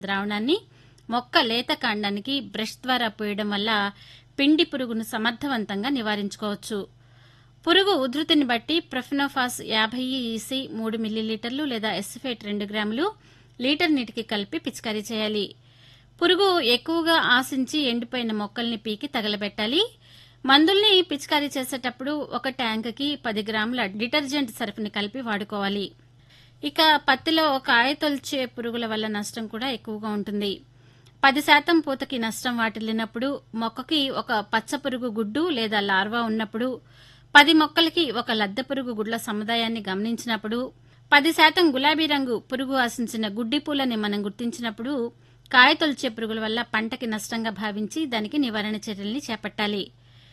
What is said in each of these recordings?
ద్రావణాన్ని మొక్క లేత కాండానికి బ్రష్ ద్వారా పూయడం వల్ల పిండి పురుగును సమర్థవంతంగా నివారించుకోవచ్చు పురుగు ఉధృతిని బట్టి ప్రొఫినోఫాస్ యాభై ఈసీ మూడు మిల్లీలీటర్లు లేదా ఎస్ఫేట్ రెండు గ్రాములు లీటర్ నీటికి కలిపి పిచికారీ చేయాలి పురుగు ఎక్కువగా ఆశించి ఎండిపోయిన మొక్కల్ని పీకి తగలబెట్టాలి మందుల్ని పిచికారీ చేసేటప్పుడు ఒక ట్యాంకుకి పది గ్రాముల డిటర్జెంట్ సర్ఫ్ని కలిపి వాడుకోవాలి ఇక పత్తిలో కాయ తొలిచే పురుగుల వల్ల నష్టం కూడా ఎక్కువగా ఉంటుంది పది శాతం పూతకి నష్టం వాటిల్లినప్పుడు మొక్కకి ఒక పచ్చ పురుగు గుడ్డు లేదా లార్వా ఉన్నప్పుడు పది మొక్కలకి ఒక లద్దె పురుగు గుడ్ల సముదాయాన్ని గమనించినప్పుడు పది శాతం గులాబీ రంగు పురుగు ఆశించిన గుడ్డి పూలని మనం గుర్తించినప్పుడు కాయ తొలిచే పురుగుల వల్ల పంటకి నష్టంగా భావించి దానికి నివారణ చర్యల్ని చేపట్టాలి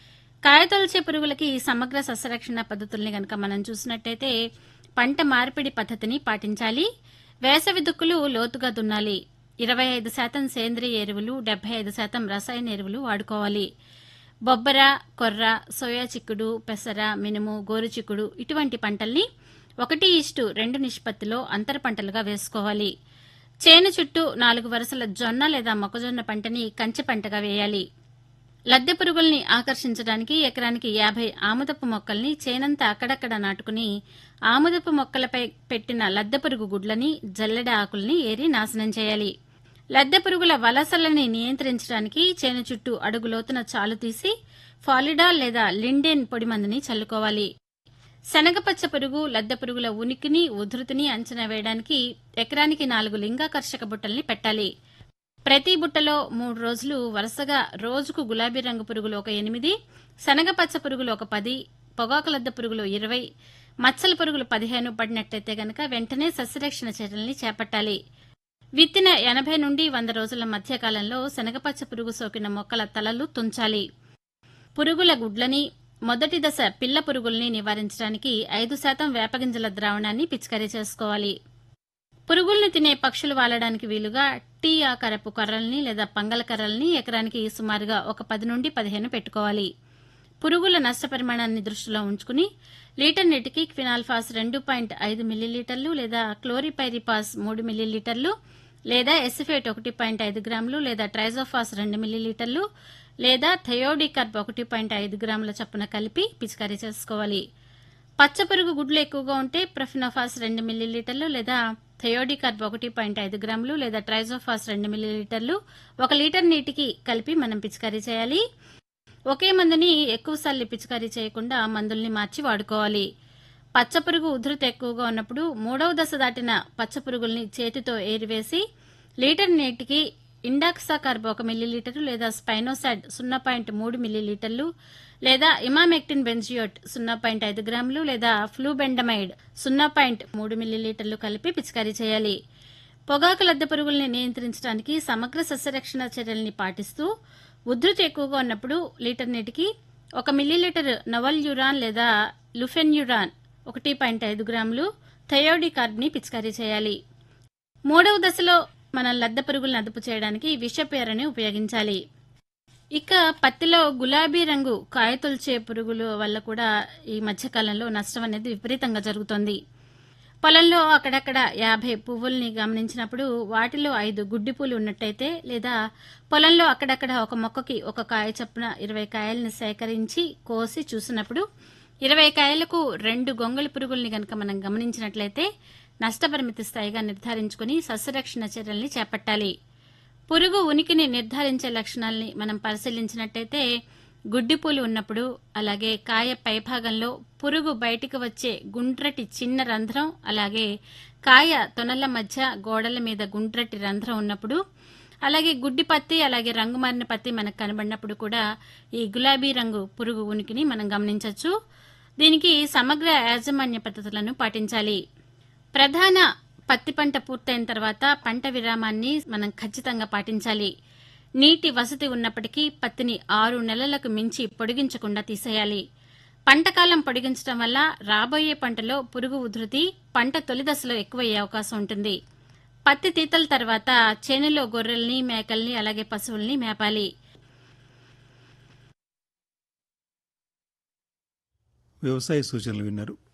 కాయ తొలిచే పురుగులకి సమగ్ర సస్యరక్షణ పద్ధతుల్ని గనక మనం చూసినట్టయితే పంట మార్పిడి పద్ధతిని పాటించాలి వేసవి దుక్కులు లోతుగా దున్నాలి ఇరవై ఐదు శాతం సేంద్రియ ఎరువులు డెబ్బై ఐదు శాతం రసాయన ఎరువులు వాడుకోవాలి బొబ్బర కొర్ర సోయా చిక్కుడు పెసర మినుము గోరు చిక్కుడు ఇటువంటి పంటల్ని ఒకటి ఇష్టు రెండు నిష్పత్తిలో అంతర పంటలుగా వేసుకోవాలి చేను చుట్టూ నాలుగు వరుసల జొన్న లేదా మొక్కజొన్న పంటని కంచె పంటగా వేయాలి లద్దె పురుగుల్ని ఆకర్షించడానికి ఎకరానికి యాభై ఆముదపు మొక్కల్ని చేనంతా అక్కడక్కడ నాటుకుని ఆముదపు మొక్కలపై పెట్టిన లద్దె పురుగు గుడ్లని జల్లెడ ఆకుల్ని ఏరి నాశనం చేయాలి లద్దె పురుగుల వలసలని నియంత్రించడానికి చేను చుట్టూ అడుగు లోతున చాలు తీసి ఫాలిడాల్ లేదా లిండెన్ పొడిమందుని చల్లుకోవాలి శనగపచ్చ పురుగు లద్దె పురుగుల ఉనికిని ఉధృతిని అంచనా వేయడానికి ఎకరానికి నాలుగు లింగాకర్షక బుట్టల్ని పెట్టాలి ప్రతి బుట్టలో మూడు రోజులు వరుసగా రోజుకు గులాబీ రంగు పురుగులు ఒక ఎనిమిది శనగపచ్చ పురుగులు ఒక పది పొగాకు లద్దె పురుగులు ఇరవై మచ్చల పురుగులు పదిహేను పడినట్లయితే గనక వెంటనే సస్యరక్షణ చర్యల్ని చేపట్టాలి విత్తిన ఎనభై నుండి వంద రోజుల మధ్య కాలంలో శనగపచ్చ పురుగు సోకిన మొక్కల తలలు తుంచాలి పురుగుల గుడ్లని మొదటి దశ పిల్ల పురుగుల్ని నివారించడానికి ఐదు శాతం వేపగింజల ద్రావణాన్ని పిచికారీ చేసుకోవాలి పురుగుల్ని తినే పక్షులు వాలడానికి వీలుగా టీ ఆకారపు కర్రల్ని లేదా పంగల కర్రల్ని ఎకరానికి సుమారుగా ఒక పది నుండి పదిహేను పెట్టుకోవాలి పురుగుల నష్టపరిమాణాన్ని దృష్టిలో ఉంచుకుని లీటర్ నీటికి క్వినాల్ఫాస్ రెండు పాయింట్ ఐదు మిల్లీలీటర్లు లేదా క్లోరిపైరిపాస్ మూడు మిల్లీలీటర్లు లేదా ఎసిఫేట్ ఒకటి పాయింట్ ఐదు గ్రాములు లేదా ట్రైజోఫాస్ రెండు మిల్లీలీటర్లు లేదా థయోడికర్బ్ ఒకటి పాయింట్ ఐదు గ్రాముల చొప్పున కలిపి పిచికారీ చేసుకోవాలి పచ్చ పురుగు గుడ్లు ఎక్కువగా ఉంటే ప్రఫినోఫాస్ రెండు మిల్లీలీటర్లు లేదా థయోడికర్బ్ ఒకటి పాయింట్ ఐదు గ్రాములు లేదా ట్రైజోఫాస్ రెండు మిల్లీలీటర్లు ఒక లీటర్ నీటికి కలిపి మనం పిచికారీ చేయాలి ఒకే మందుని ఎక్కువసార్లు పిచికారీ చేయకుండా మందుల్ని మార్చి వాడుకోవాలి పచ్చపురుగు ఉధృతి ఎక్కువగా ఉన్నప్పుడు మూడవ దశ దాటిన పచ్చపురుగుల్ని చేతితో ఏరివేసి లీటర్ నీటికి ఇండాక్సా కార్బ్ ఒక మిల్లీలీటరు లేదా స్పైనోసాడ్ సున్నా పాయింట్ మూడు మిల్లీలీటర్లు లేదా ఇమామెక్టిన్ బెంజియోట్ సున్నా పాయింట్ ఐదు గ్రాములు లేదా ఫ్లూబెండమైడ్ సున్నా పాయింట్ మూడు మిల్లీలీటర్లు కలిపి పిచికారీ చేయాలి పొగాకు లద్దె పురుగుల్ని నియంత్రించడానికి సమగ్ర సస్యరక్షణ చర్యల్ని పాటిస్తూ ఉధృతి ఎక్కువగా ఉన్నప్పుడు లీటర్ నీటికి ఒక మిల్లీలీటర్ నవల్ యురాన్ లేదా లుఫెన్యురాన్ ఒకటి పాయింట్ ఐదు గ్రాములు థయోడి కార్బ్ని పిచికారీ చేయాలి మూడవ దశలో మనం లద్దె పురుగులను అదుపు చేయడానికి విషపేరని ఉపయోగించాలి ఇక పత్తిలో గులాబీ రంగు కాయతొలిచే పురుగుల వల్ల కూడా ఈ మధ్యకాలంలో నష్టం అనేది విపరీతంగా జరుగుతోంది పొలంలో అక్కడక్కడ యాభై పువ్వుల్ని గమనించినప్పుడు వాటిలో ఐదు గుడ్డి పూలు ఉన్నట్టయితే లేదా పొలంలో అక్కడక్కడ ఒక మొక్కకి ఒక కాయ చొప్పున ఇరవై కాయల్ని సేకరించి కోసి చూసినప్పుడు ఇరవై కాయలకు రెండు గొంగళి పురుగుల్ని గనక మనం గమనించినట్లయితే నష్టపరిమితి స్థాయిగా నిర్ధారించుకుని సస్యరక్షణ చర్యల్ని చేపట్టాలి పురుగు ఉనికిని నిర్ధారించే లక్షణాల్ని మనం పరిశీలించినట్టయితే గుడ్డిపూలు ఉన్నప్పుడు అలాగే కాయ పైభాగంలో పురుగు బయటికి వచ్చే గుండ్రటి చిన్న రంధ్రం అలాగే కాయ తొనల మధ్య గోడల మీద గుండ్రటి రంధ్రం ఉన్నప్పుడు అలాగే గుడ్డి పత్తి అలాగే రంగు మారిన పత్తి మనకు కనబడినప్పుడు కూడా ఈ గులాబీ రంగు పురుగు ఉనికిని మనం గమనించవచ్చు దీనికి సమగ్ర యాజమాన్య పద్ధతులను పాటించాలి ప్రధాన పత్తి పంట పూర్తయిన తర్వాత పంట విరామాన్ని మనం ఖచ్చితంగా పాటించాలి నీటి వసతి ఉన్నప్పటికీ పత్తిని ఆరు నెలలకు మించి పొడిగించకుండా తీసేయాలి పంటకాలం పొడిగించడం వల్ల రాబోయే పంటలో పురుగు ఉధృతి పంట తొలి దశలో ఎక్కువయ్యే అవకాశం ఉంటుంది పత్తి తీతల తర్వాత చేనులో గొర్రెల్ని మేకల్ని అలాగే పశువుల్ని మేపాలి వ్యవసాయ సూచనలు విన్నారు